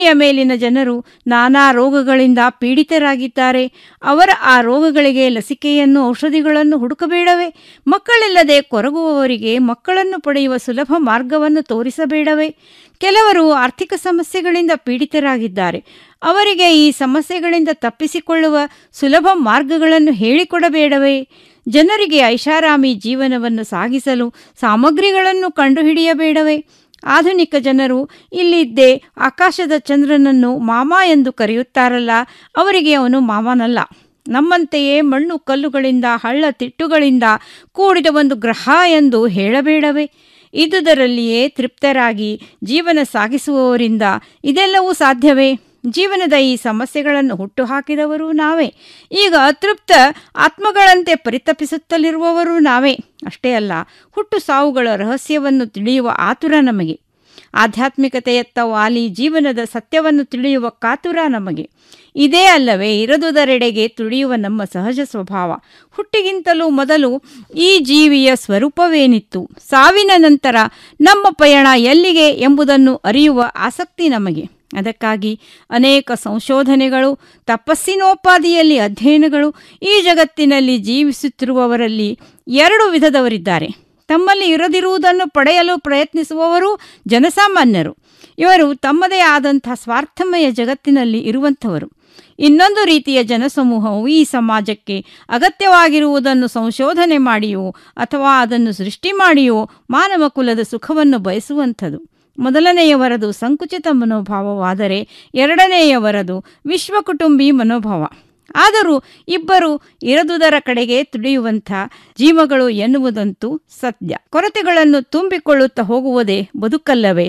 ಭೂಮಿಯ ಮೇಲಿನ ಜನರು ನಾನಾ ರೋಗಗಳಿಂದ ಪೀಡಿತರಾಗಿದ್ದಾರೆ ಅವರ ಆ ರೋಗಗಳಿಗೆ ಲಸಿಕೆಯನ್ನು ಔಷಧಿಗಳನ್ನು ಹುಡುಕಬೇಡವೇ ಮಕ್ಕಳಿಲ್ಲದೆ ಕೊರಗುವವರಿಗೆ ಮಕ್ಕಳನ್ನು ಪಡೆಯುವ ಸುಲಭ ಮಾರ್ಗವನ್ನು ತೋರಿಸಬೇಡವೇ ಕೆಲವರು ಆರ್ಥಿಕ ಸಮಸ್ಯೆಗಳಿಂದ ಪೀಡಿತರಾಗಿದ್ದಾರೆ ಅವರಿಗೆ ಈ ಸಮಸ್ಯೆಗಳಿಂದ ತಪ್ಪಿಸಿಕೊಳ್ಳುವ ಸುಲಭ ಮಾರ್ಗಗಳನ್ನು ಹೇಳಿಕೊಡಬೇಡವೇ ಜನರಿಗೆ ಐಷಾರಾಮಿ ಜೀವನವನ್ನು ಸಾಗಿಸಲು ಸಾಮಗ್ರಿಗಳನ್ನು ಕಂಡುಹಿಡಿಯಬೇಡವೇ ಆಧುನಿಕ ಜನರು ಇಲ್ಲಿದ್ದೇ ಆಕಾಶದ ಚಂದ್ರನನ್ನು ಮಾಮ ಎಂದು ಕರೆಯುತ್ತಾರಲ್ಲ ಅವರಿಗೆ ಅವನು ಮಾಮನಲ್ಲ ನಮ್ಮಂತೆಯೇ ಮಣ್ಣು ಕಲ್ಲುಗಳಿಂದ ಹಳ್ಳ ತಿಟ್ಟುಗಳಿಂದ ಕೂಡಿದ ಒಂದು ಗ್ರಹ ಎಂದು ಹೇಳಬೇಡವೇ ಇದ್ದುದರಲ್ಲಿಯೇ ತೃಪ್ತರಾಗಿ ಜೀವನ ಸಾಗಿಸುವವರಿಂದ ಇದೆಲ್ಲವೂ ಸಾಧ್ಯವೇ ಜೀವನದ ಈ ಸಮಸ್ಯೆಗಳನ್ನು ಹುಟ್ಟುಹಾಕಿದವರು ನಾವೇ ಈಗ ಅತೃಪ್ತ ಆತ್ಮಗಳಂತೆ ಪರಿತಪಿಸುತ್ತಲಿರುವವರು ನಾವೇ ಅಷ್ಟೇ ಅಲ್ಲ ಹುಟ್ಟು ಸಾವುಗಳ ರಹಸ್ಯವನ್ನು ತಿಳಿಯುವ ಆತುರ ನಮಗೆ ಆಧ್ಯಾತ್ಮಿಕತೆಯತ್ತ ವಾಲಿ ಜೀವನದ ಸತ್ಯವನ್ನು ತಿಳಿಯುವ ಕಾತುರ ನಮಗೆ ಇದೇ ಅಲ್ಲವೇ ಇರದುದರೆಡೆಗೆ ತುಳಿಯುವ ನಮ್ಮ ಸಹಜ ಸ್ವಭಾವ ಹುಟ್ಟಿಗಿಂತಲೂ ಮೊದಲು ಈ ಜೀವಿಯ ಸ್ವರೂಪವೇನಿತ್ತು ಸಾವಿನ ನಂತರ ನಮ್ಮ ಪಯಣ ಎಲ್ಲಿಗೆ ಎಂಬುದನ್ನು ಅರಿಯುವ ಆಸಕ್ತಿ ನಮಗೆ ಅದಕ್ಕಾಗಿ ಅನೇಕ ಸಂಶೋಧನೆಗಳು ತಪಸ್ಸಿನೋಪಾದಿಯಲ್ಲಿ ಅಧ್ಯಯನಗಳು ಈ ಜಗತ್ತಿನಲ್ಲಿ ಜೀವಿಸುತ್ತಿರುವವರಲ್ಲಿ ಎರಡು ವಿಧದವರಿದ್ದಾರೆ ತಮ್ಮಲ್ಲಿ ಇರದಿರುವುದನ್ನು ಪಡೆಯಲು ಪ್ರಯತ್ನಿಸುವವರು ಜನಸಾಮಾನ್ಯರು ಇವರು ತಮ್ಮದೇ ಆದಂಥ ಸ್ವಾರ್ಥಮಯ ಜಗತ್ತಿನಲ್ಲಿ ಇರುವಂಥವರು ಇನ್ನೊಂದು ರೀತಿಯ ಜನಸಮೂಹವು ಈ ಸಮಾಜಕ್ಕೆ ಅಗತ್ಯವಾಗಿರುವುದನ್ನು ಸಂಶೋಧನೆ ಮಾಡಿಯೋ ಅಥವಾ ಅದನ್ನು ಸೃಷ್ಟಿ ಮಾಡಿಯೋ ಮಾನವ ಕುಲದ ಸುಖವನ್ನು ಬಯಸುವಂಥದ್ದು ಮೊದಲನೆಯವರದು ಸಂಕುಚಿತ ಮನೋಭಾವವಾದರೆ ಎರಡನೆಯವರದು ವಿಶ್ವಕುಟುಂಬಿ ಮನೋಭಾವ ಆದರೂ ಇಬ್ಬರು ಇರದುದರ ಕಡೆಗೆ ತುಡಿಯುವಂಥ ಜೀವಗಳು ಎನ್ನುವುದಂತೂ ಸತ್ಯ ಕೊರತೆಗಳನ್ನು ತುಂಬಿಕೊಳ್ಳುತ್ತಾ ಹೋಗುವುದೇ ಬದುಕಲ್ಲವೇ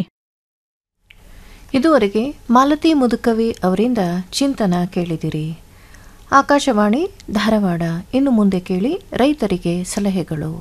ಇದುವರೆಗೆ ಮಾಲತಿ ಮುದುಕವಿ ಅವರಿಂದ ಚಿಂತನ ಕೇಳಿದಿರಿ ಆಕಾಶವಾಣಿ ಧಾರವಾಡ ಇನ್ನು ಮುಂದೆ ಕೇಳಿ ರೈತರಿಗೆ ಸಲಹೆಗಳು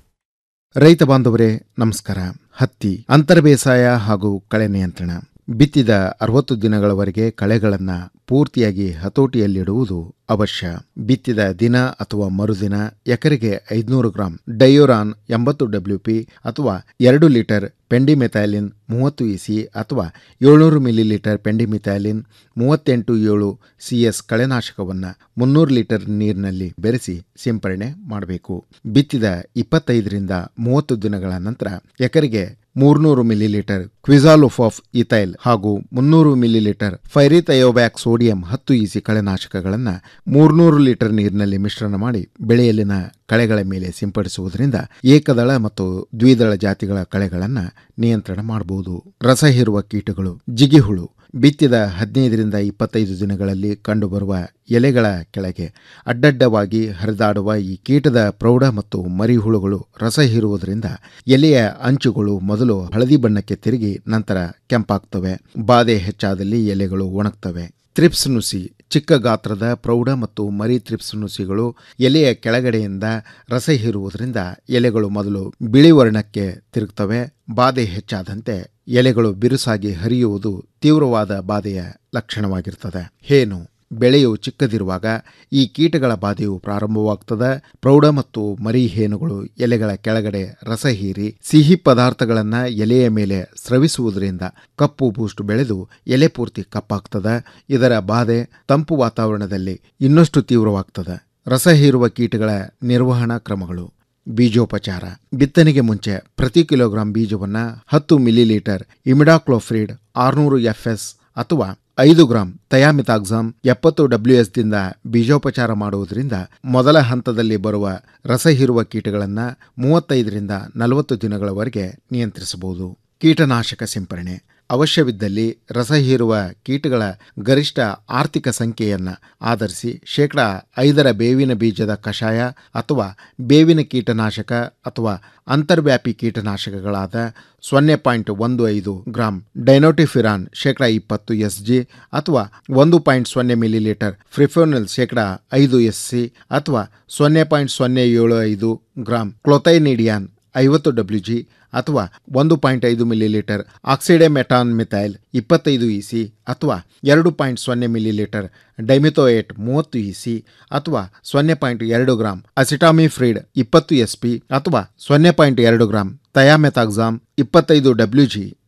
ರೈತ ಬಾಂಧವರೇ ನಮಸ್ಕಾರ ಹತ್ತಿ ಅಂತರ ಬೇಸಾಯ ಹಾಗೂ ಕಳೆ ನಿಯಂತ್ರಣ ಬಿತ್ತಿದ ಅರವತ್ತು ದಿನಗಳವರೆಗೆ ಕಳೆಗಳನ್ನು ಪೂರ್ತಿಯಾಗಿ ಹತೋಟಿಯಲ್ಲಿಡುವುದು ಅವಶ್ಯ ಬಿತ್ತಿದ ದಿನ ಅಥವಾ ಮರುದಿನ ಎಕರೆಗೆ ಐದುನೂರು ಗ್ರಾಂ ಡಯೋರಾನ್ ಎಂಬತ್ತು ಡಬ್ಲ್ಯೂಪಿ ಅಥವಾ ಎರಡು ಲೀಟರ್ ಪೆಂಡಿಮೆಥೈಲಿನ್ ಮೂವತ್ತು ಇಸಿ ಅಥವಾ ಏಳ್ನೂರು ಮಿಲಿಲೀಟರ್ ಪೆಂಡಿಮಿಥೈಲಿನ್ ಮೂವತ್ತೆಂಟು ಏಳು ಸಿಎಸ್ ಕಳೆನಾಶಕವನ್ನು ಮುನ್ನೂರು ಲೀಟರ್ ನೀರಿನಲ್ಲಿ ಬೆರೆಸಿ ಸಿಂಪರಣೆ ಮಾಡಬೇಕು ಬಿತ್ತಿದ ಇಪ್ಪತ್ತೈದರಿಂದ ಮೂವತ್ತು ದಿನಗಳ ನಂತರ ಎಕರೆಗೆ ಮೂರ್ನೂರು ಮಿಲಿಲೀಟರ್ ಕ್ವಿಜಾಲೋಫಾಫ್ ಇಥೈಲ್ ಹಾಗೂ ಮುನ್ನೂರು ಮಿಲಿಲೀಟರ್ ಫೈರಿಥಯೋಬ್ಯಾಕ್ ಸೋಡಿಯಂ ಹತ್ತು ಇಸಿ ಕಳೆನಾಶಕಗಳನ್ನು ಮೂರ್ನೂರು ಲೀಟರ್ ನೀರಿನಲ್ಲಿ ಮಿಶ್ರಣ ಮಾಡಿ ಬೆಳೆಯಲ್ಲಿನ ಕಳೆಗಳ ಮೇಲೆ ಸಿಂಪಡಿಸುವುದರಿಂದ ಏಕದಳ ಮತ್ತು ದ್ವಿದಳ ಜಾತಿಗಳ ಕಳೆಗಳನ್ನು ನಿಯಂತ್ರಣ ಮಾಡಬಹುದು ರಸ ಹೀರುವ ಕೀಟಗಳು ಜಿಗಿಹುಳು ಬಿತ್ತಿದ ಹದಿನೈದರಿಂದ ಇಪ್ಪತ್ತೈದು ದಿನಗಳಲ್ಲಿ ಕಂಡುಬರುವ ಎಲೆಗಳ ಕೆಳಗೆ ಅಡ್ಡಡ್ಡವಾಗಿ ಹರಿದಾಡುವ ಈ ಕೀಟದ ಪ್ರೌಢ ಮತ್ತು ಮರಿಹುಳುಗಳು ರಸ ಹೀರುವುದರಿಂದ ಎಲೆಯ ಅಂಚುಗಳು ಮೊದಲು ಹಳದಿ ಬಣ್ಣಕ್ಕೆ ತಿರುಗಿ ನಂತರ ಕೆಂಪಾಗ್ತವೆ ಬಾಧೆ ಹೆಚ್ಚಾದಲ್ಲಿ ಎಲೆಗಳು ಒಣಗ್ತವೆ ತ್ರಿಪ್ಸ್ ನುಸಿ ಚಿಕ್ಕ ಗಾತ್ರದ ಪ್ರೌಢ ಮತ್ತು ಮರಿ ತ್ರಿಪ್ಸ್ ನುಸಿಗಳು ಎಲೆಯ ಕೆಳಗಡೆಯಿಂದ ರಸ ಹೀರುವುದರಿಂದ ಎಲೆಗಳು ಮೊದಲು ಬಿಳಿ ವರ್ಣಕ್ಕೆ ತಿರುಗ್ತವೆ ಬಾಧೆ ಹೆಚ್ಚಾದಂತೆ ಎಲೆಗಳು ಬಿರುಸಾಗಿ ಹರಿಯುವುದು ತೀವ್ರವಾದ ಬಾಧೆಯ ಲಕ್ಷಣವಾಗಿರ್ತದೆ ಹೇನು ಬೆಳೆಯು ಚಿಕ್ಕದಿರುವಾಗ ಈ ಕೀಟಗಳ ಬಾಧೆಯು ಪ್ರಾರಂಭವಾಗ್ತದೆ ಪ್ರೌಢ ಮತ್ತು ಮರಿ ಹೇನುಗಳು ಎಲೆಗಳ ಕೆಳಗಡೆ ರಸ ಹೀರಿ ಸಿಹಿ ಪದಾರ್ಥಗಳನ್ನು ಎಲೆಯ ಮೇಲೆ ಸ್ರವಿಸುವುದರಿಂದ ಕಪ್ಪು ಬೂಸ್ಟ್ ಬೆಳೆದು ಎಲೆ ಪೂರ್ತಿ ಕಪ್ಪಾಗ್ತದೆ ಇದರ ಬಾಧೆ ತಂಪು ವಾತಾವರಣದಲ್ಲಿ ಇನ್ನಷ್ಟು ತೀವ್ರವಾಗ್ತದೆ ರಸ ಹೀರುವ ಕೀಟಗಳ ನಿರ್ವಹಣಾ ಕ್ರಮಗಳು ಬೀಜೋಪಚಾರ ಬಿತ್ತನೆಗೆ ಮುಂಚೆ ಪ್ರತಿ ಕಿಲೋಗ್ರಾಂ ಬೀಜವನ್ನು ಹತ್ತು ಮಿಲಿಲೀಟರ್ ಇಮಿಡಾಕ್ಲೋಫ್ರಿಡ್ ಆರುನೂರು ಎಫ್ಎಸ್ ಅಥವಾ ಐದು ಗ್ರಾಂ ಥಯಾಮಿತಾಕ್ಸಾಮ್ ಎಪ್ಪತ್ತು ಡಬ್ಲ್ಯೂಎಸ್ದಿಂದ ಬೀಜೋಪಚಾರ ಮಾಡುವುದರಿಂದ ಮೊದಲ ಹಂತದಲ್ಲಿ ಬರುವ ರಸ ಹೀರುವ ಕೀಟಗಳನ್ನು ಮೂವತ್ತೈದರಿಂದ ನಲವತ್ತು ದಿನಗಳವರೆಗೆ ನಿಯಂತ್ರಿಸಬಹುದು ಕೀಟನಾಶಕ ಸಿಂಪರಣೆ ಅವಶ್ಯವಿದ್ದಲ್ಲಿ ರಸ ಹೀರುವ ಕೀಟಗಳ ಗರಿಷ್ಠ ಆರ್ಥಿಕ ಸಂಖ್ಯೆಯನ್ನು ಆಧರಿಸಿ ಶೇಕಡ ಐದರ ಬೇವಿನ ಬೀಜದ ಕಷಾಯ ಅಥವಾ ಬೇವಿನ ಕೀಟನಾಶಕ ಅಥವಾ ಅಂತರ್ವ್ಯಾಪಿ ಕೀಟನಾಶಕಗಳಾದ ಸೊನ್ನೆ ಪಾಯಿಂಟ್ ಒಂದು ಐದು ಗ್ರಾಂ ಡೈನೋಟಿಫಿರಾನ್ ಶೇಕಡ ಇಪ್ಪತ್ತು ಎಸ್ ಜಿ ಅಥವಾ ಒಂದು ಪಾಯಿಂಟ್ ಸೊನ್ನೆ ಮಿಲಿಲೀಟರ್ ಫ್ರಿಫೋನಿಲ್ ಶೇಕಡ ಐದು ಎಸ್ ಸಿ ಅಥವಾ ಸೊನ್ನೆ ಪಾಯಿಂಟ್ ಸೊನ್ನೆ ಏಳು ಐದು ಗ್ರಾಂ ಕ್ಲೊಥೈನಿಡಿಯಾನ್ ಐವತ್ತು ಡಬ್ಲ್ಯೂ ಜಿ ಅಥವಾ ಒಂದು ಪಾಯಿಂಟ್ ಐದು ಮಿಲಿಲೀಟರ್ ಆಕ್ಸಿಡೆಮೆಟಾನ್ ಮಿಥೈಲ್ ಇಪ್ಪತ್ತೈದು ಇ ಸಿ ಅಥವಾ ಎರಡು ಪಾಯಿಂಟ್ ಸೊನ್ನೆ ಮಿಲಿಲೀಟರ್ ಡೈಮಿಥೋಯೇಟ್ ಮೂವತ್ತು ಇ ಸಿ ಅಥವಾ ಸೊನ್ನೆ ಪಾಯಿಂಟ್ ಎರಡು ಗ್ರಾಂ ಅಸಿಟಾಮಿಫ್ರಿಡ್ ಇಪ್ಪತ್ತು ಎಸ್ ಪಿ ಅಥವಾ ಸೊನ್ನೆ ಪಾಯಿಂಟ್ ಎರಡು ಗ್ರಾಂ ಥಯಾಮೆಥಾಕ್ಸಾಮ್ ಇಪ್ಪತ್ತೈದು ಡಬ್ಲ್ಯೂ ಜಿ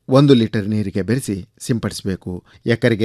ಒಂದು ಲೀಟರ್ ನೀರಿಗೆ ಬೆರೆಸಿ ಸಿಂಪಡಿಸಬೇಕು ಎಕರೆಗೆ